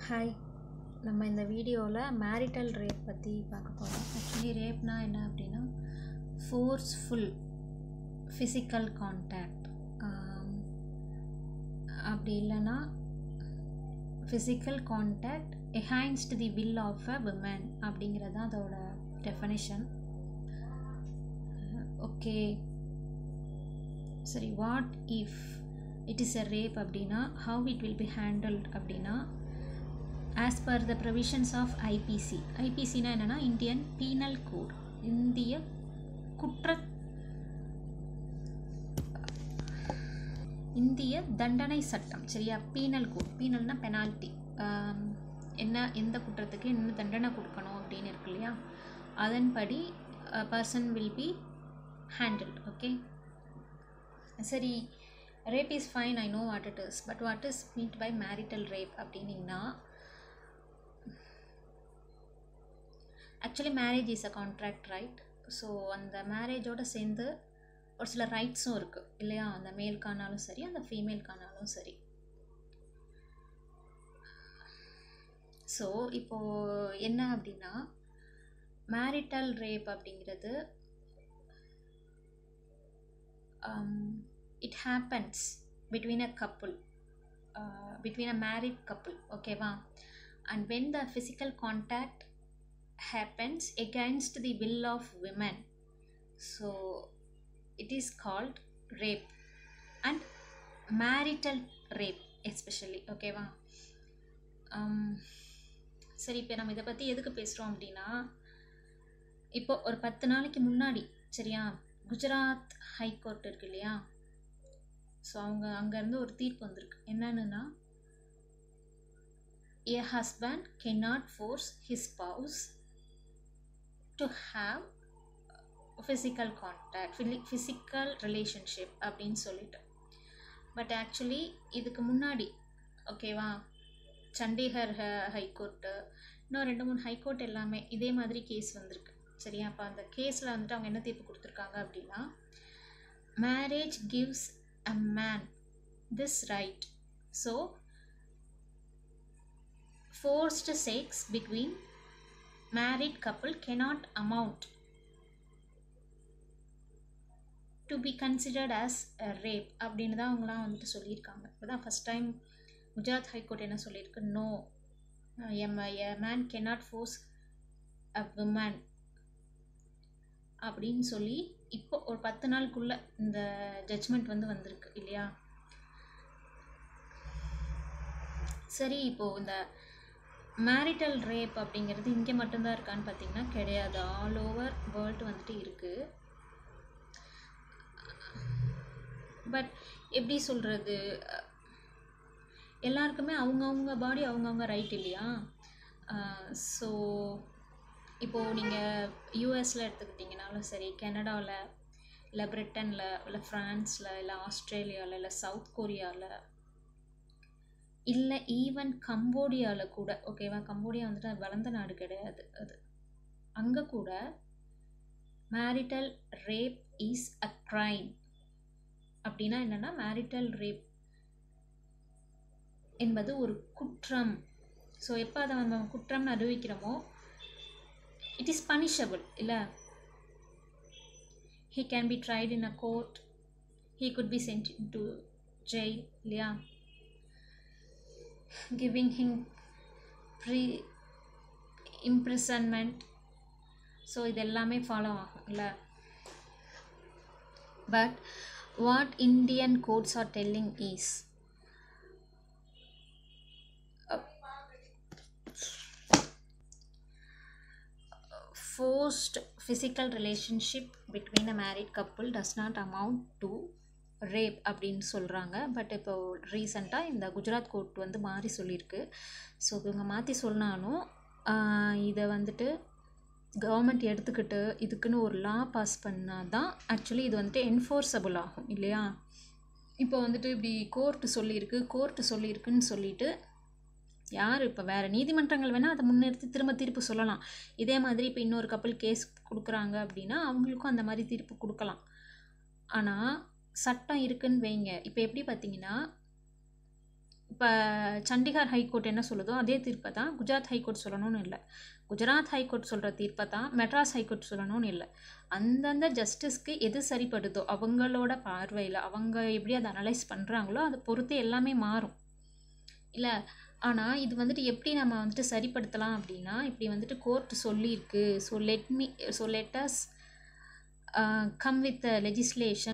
hi நம்ம இந்த வீடியோவில் மேரிட்டல் ரேப் பற்றி பார்க்க போகிறோம் ஆக்சுவலி ரேப்னா என்ன அப்படின்னா ஃபோர்ஸ்ஃபுல் ஃபிசிக்கல் கான்டாக்ட் அப்படி இல்லைன்னா physical contact against the will of a woman அப்படிங்கிறது தான் அதோட டெஃபனிஷன் ஓகே சரி what if it is a rape அப்படின்னா how it will be handled அப்படின்னா as per the provisions of IPC ஐபிசினா என்னென்னா இந்தியன் பீனல் கோட் இந்திய குற்ற இந்திய தண்டனை சட்டம் சரியா பீனல் கோட் பீனல்னா பெனால்ட்டி என்ன எந்த குற்றத்துக்கு என்ன தண்டனை கொடுக்கணும் அப்படின்னு இருக்கு இல்லையா அதன்படி person will be handled okay சரி rape is fine I know what it is but what is meant by marital rape அப்படின்னிங்கன்னா actually marriage is a contract right so அந்த மேரேஜோடு சேர்ந்து ஒரு சில ரைட்ஸும் இருக்குது இல்லையா அந்த மேல்கானாலும் சரி அந்த ஃபீமேல்கானாலும் சரி ஸோ இப்போது என்ன அப்படின்னா மேரிட்டல் ரேப் அப்படிங்கிறது it happens between a couple between a married couple ஓகேவா and when the physical contact happens against the will of women so it is called rape and marital rape especially ஓகேவா சரி இப்போ நம்ம இதை பற்றி எதுக்கு பேசுகிறோம் அப்படின்னா இப்போ ஒரு பத்து நாளைக்கு முன்னாடி சரியா குஜராத் ஹைகோர்ட் இருக்கு இல்லையா ஸோ அவங்க அங்கேருந்து ஒரு தீர்ப்பு வந்திருக்கு என்னன்னுனா a husband cannot force his spouse to have physical contact physical relationship அப்படின்னு சொல்லிட்டு பட் ஆக்சுவலி இதுக்கு முன்னாடி ஓகேவா சண்டிகர் ஹைகோர்ட்டு இன்னும் ரெண்டு மூணு ஹைகோர்ட் எல்லாமே இதே மாதிரி கேஸ் வந்திருக்கு சரியா அப்போ அந்த கேஸில் வந்துட்டு அவங்க என்ன தீர்ப்பு கொடுத்துருக்காங்க அப்படின்னா marriage gives a man this right so forced sex between married couple cannot amount to be considered as a rape அப்படின்னு தான் அவங்களாம் வந்துட்டு சொல்லியிருக்காங்க இப்போ தான் ஃபஸ்ட் டைம் குஜராத் ஹைகோர்ட் என்ன சொல்லியிருக்கு no um a man cannot force a woman அப்படின்னு சொல்லி இப்போ ஒரு பத்து நாளுக்குள்ளே இந்த ஜட்ஜ்மெண்ட் வந்து வந்திருக்கு இல்லையா சரி இப்போது இந்த மேரிட்டல் ரேப் அப்படிங்கிறது இங்கே மட்டும்தான் இருக்கான்னு பார்த்தீங்கன்னா கிடையாது ஆல் ஓவர் வேர்ல்டு வந்துட்டு இருக்குது பட் எப்படி சொல்கிறது எல்லாருக்குமே அவங்கவுங்க பாடி அவங்கவுங்க ரைட் இல்லையா ஸோ இப்போது நீங்கள் யூஎஸில் எடுத்துக்கிட்டிங்கனாலும் சரி கனடாவில் இல்லை பிரிட்டனில் இல்லை ஃப்ரான்ஸில் இல்லை ஆஸ்திரேலியாவில் இல்லை சவுத் கொரியாவில் இல்லை ஈவன் கம்போடியாவில் கூட ஓகேவா கம்போடியா வந்துட்டு வளர்ந்த நாடு கிடையாது அது அங்கே கூட marital rape is a crime அப்படின்னா என்னென்னா மேரிட்டல் ரேப் என்பது ஒரு குற்றம் ஸோ எப்போ அதை நம்ம குற்றம்னு அறிவிக்கிறோமோ இட் இஸ் பனிஷபிள் இல்லை he can be tried in a court he could be sent to jail இல்லையா giving him pre imprisonment so இது எல்லாமே ஃபாலோ ஆகும் இல்லை but what Indian courts are telling is forced physical relationship between a married couple does not amount to rape அப்படின்னு சொல்கிறாங்க but இப்போ ரீசண்டாக இந்த குஜராத் கோர்ட் வந்து மாறி சொல்லியிருக்கு ஸோ இவங்க மாற்றி சொன்னாலும் இதை வந்துட்டு கவர்மெண்ட் எடுத்துக்கிட்டு இதுக்குன்னு ஒரு லா பாஸ் பண்ணால் தான் ஆக்சுவலி இது வந்துட்டு என்ஃபோர்ஸபிள் ஆகும் இல்லையா இப்போ வந்துட்டு இப்படி கோர்ட்டு சொல்லியிருக்கு கோர்ட்டு சொல்லியிருக்குன்னு சொல்லிட்டு யார் இப்போ வேறு நீதிமன்றங்கள் வேணால் அதை முன்னிறுத்தி திரும்ப தீர்ப்பு சொல்லலாம் இதே மாதிரி இப்போ இன்னொரு கப்பல் கேஸ் கொடுக்குறாங்க அப்படின்னா அவங்களுக்கும் அந்த மாதிரி தீர்ப்பு கொடுக்கலாம் ஆனால் சட்டம் இருக்குன்னு வைங்க இப்போ எப்படி பார்த்தீங்கன்னா இப்போ சண்டிகார் ஹைகோர்ட் என்ன சொல்லுதோ அதே தீர்ப்பை தான் குஜராத் ஹைகோர்ட் சொல்லணும்னு இல்லை குஜராத் ஹைகோர்ட் சொல்கிற தீர்ப்பை தான் மெட்ராஸ் ஹைகோர்ட் சொல்லணும்னு இல்லை அந்தந்த ஜஸ்டிஸ்க்கு எது சரிப்படுதோ அவங்களோட பார்வையில் அவங்க எப்படி அதை அனலைஸ் பண்ணுறாங்களோ அதை பொறுத்து எல்லாமே மாறும் இல்லை ஆனால் இது வந்துட்டு எப்படி நம்ம வந்துட்டு சரிப்படுத்தலாம் அப்படின்னா இப்படி வந்துட்டு கோர்ட் சொல்லியிருக்கு so let me so let's come with legislation